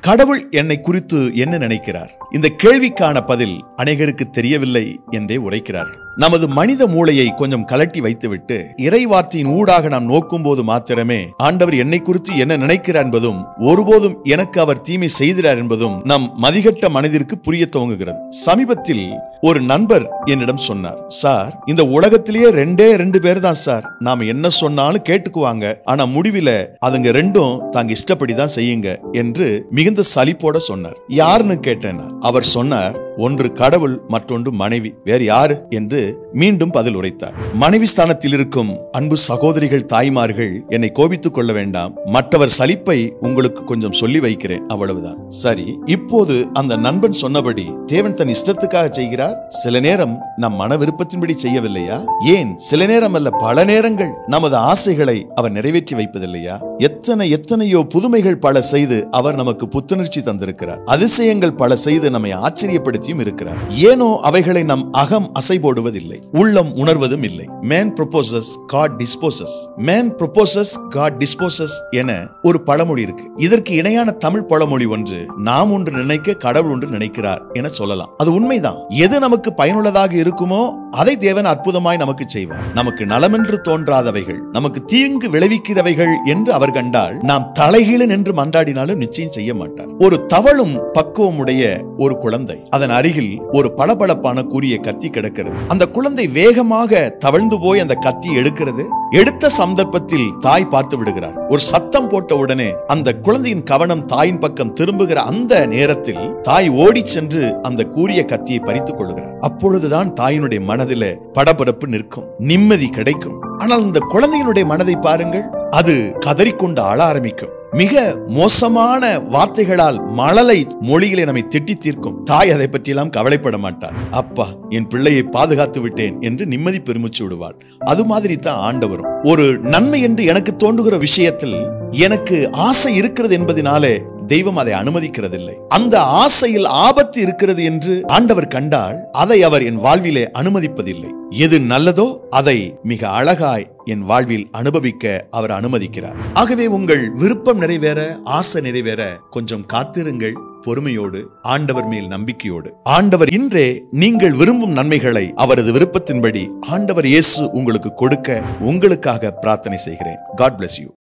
கடவுள் என்னை குறித்து என்ன நினைக்கிறார் இந்த கேள்விக்கான பதில் அநேகருக்கு தெரியவில்லை என்றே உரைக்கிறார் நமது மனித மூளையை கொஞ்சம் கலட்டி வைத்துவிட்டு இறை வார்த்தையின் ஊடாக நாம் நோக்கும் போது மாத்திரமே ஆண்டவர் என்னை குறித்து என்ன நினைக்கிறார் என்பதும் ஒருபோதும் எனக்கு அவர் தீமை செய்கிறார் என்பதும் நம் மதிகட்ட மனதிற்கு புரிய துவங்குகிறது சமீபத்தில் ஒரு நண்பர் என்னிடம் சொன்னார் சார் இந்த உலகத்திலேயே ரெண்டே ரெண்டு பேர் தான் சார் நாம என்ன சொன்னாலும் கேட்டுக்குவாங்க ஆனா முடிவில அதுங்க ரெண்டும் தாங்க இஷ்டப்படி தான் செய்யுங்க என்று மிகுந்த சலிப்போட சொன்னார் யாருன்னு கேட்டேன் நான். அவர் சொன்னார் ஒன்று கடவுள் மற்றொன்று மனைவி வேறு யாரு என்று மீண்டும் பதில் உரைத்தார் மனைவி ஸ்தானத்தில் இருக்கும் அன்பு சகோதரிகள் தாய்மார்கள் என்னை கோபித்துக் கொள்ள வேண்டாம் மற்றவர் சலிப்பை உங்களுக்கு கொஞ்சம் சொல்லி வைக்கிறேன் அவ்வளவுதான் சரி இப்போது அந்த நண்பன் சொன்னபடி தேவன் தன் இஷ்டத்துக்காக செய்கிறார் சில நேரம் நம் மன விருப்பத்தின்படி செய்யவில்லையா ஏன் சில நேரம் அல்ல பல நேரங்கள் நமது ஆசைகளை அவர் நிறைவேற்றி வைப்பதில்லையா எத்தனை எத்தனையோ புதுமைகள் பல செய்து அவர் நமக்கு புத்துணர்ச்சி தந்திருக்கிறார் அதிசயங்கள் பல செய்து நம்மை ஆச்சரியப்படுத்தியும் இருக்கிறார் ஏனோ அவைகளை நம் அகம் அசை போடுவதில்லை உள்ளம் உணர்வதும் இல்லை man proposes god disposes man proposes god disposes என ஒரு பழமொழி இருக்கு இதற்கு இணையான தமிழ் பழமொழி ஒன்று நாம் ஒன்று நினைக்க கடவுள் ஒன்று நினைக்கிறார் என சொல்லலாம் அது உண்மைதான் எது நமக்கு பயனுள்ளதாக இருக்குமோ அதை தேவன் அற்புதமாய் நமக்கு செய்வார் நமக்கு நலமென்று தோன்றாதவைகள் நமக்கு தீங்கு விளைவிக்கிறவைகள் என்று அவர் கண்டால் நாம் தலைகீழ நின்று மன்றாடினாலும் நிச்சயம் செய்ய மாட்டார் ஒரு தவளும் பக்குவமுடைய ஒரு குழந்தை அதன் அருகில் ஒரு பளபளப்பான கூரிய கத்தி கிடக்கிறது அந்த குழந்தை வேகமாக தவழ்ந்து போய் அந்த கத்தி எடுக்கிறது எடுத்த சந்தர்ப்பத்தில் தாய் பார்த்து விடுகிறார் ஒரு சத்தம் போட்ட உடனே அந்த குழந்தையின் கவனம் தாயின் பக்கம் திரும்புகிற அந்த நேரத்தில் தாய் ஓடிச் சென்று அந்த கூரிய கத்தியை பறித்துக் கொள்கிறார் அப்பொழுதுதான் தாயினுடைய மனதில படபடப்பு நிற்கும் நிம்மதி கிடைக்கும் ஆனால் இந்த குழந்தையினுடைய மனதை பாருங்கள் அது கதறிக்கொண்டு அழ ஆரம்பிக்கும் மிக மோசமான வார்த்தைகளால் மழலை மொழிகளை நம்மை திட்டி தீர்க்கும் தாய் அதை பற்றியெல்லாம் கவலைப்பட மாட்டார் அப்பா என் பிள்ளையை பாதுகாத்து விட்டேன் என்று நிம்மதி பெருமிச்சு விடுவாள் அது மாதிரி தான் ஆண்டவரும் ஒரு நன்மை என்று எனக்கு தோன்றுகிற விஷயத்தில் எனக்கு ஆசை இருக்கிறது என்பதனாலே தெய்வம் அதை அனுமதிக்கிறதில்லை அந்த ஆசையில் ஆபத்து இருக்கிறது என்று ஆண்டவர் கண்டால் அதை அவர் என் வாழ்விலே அனுமதிப்பதில்லை எது நல்லதோ அதை மிக அழகாய் என் வாழ்வில் அனுபவிக்க அவர் அனுமதிக்கிறார் ஆகவே உங்கள் விருப்பம் நிறைவேற ஆசை நிறைவேற கொஞ்சம் காத்திருங்கள் பொறுமையோடு ஆண்டவர் மேல் நம்பிக்கையோடு ஆண்டவர் இன்றே நீங்கள் விரும்பும் நன்மைகளை அவரது விருப்பத்தின்படி ஆண்டவர் இயேசு உங்களுக்கு கொடுக்க உங்களுக்காக பிரார்த்தனை செய்கிறேன் காட் bless யூ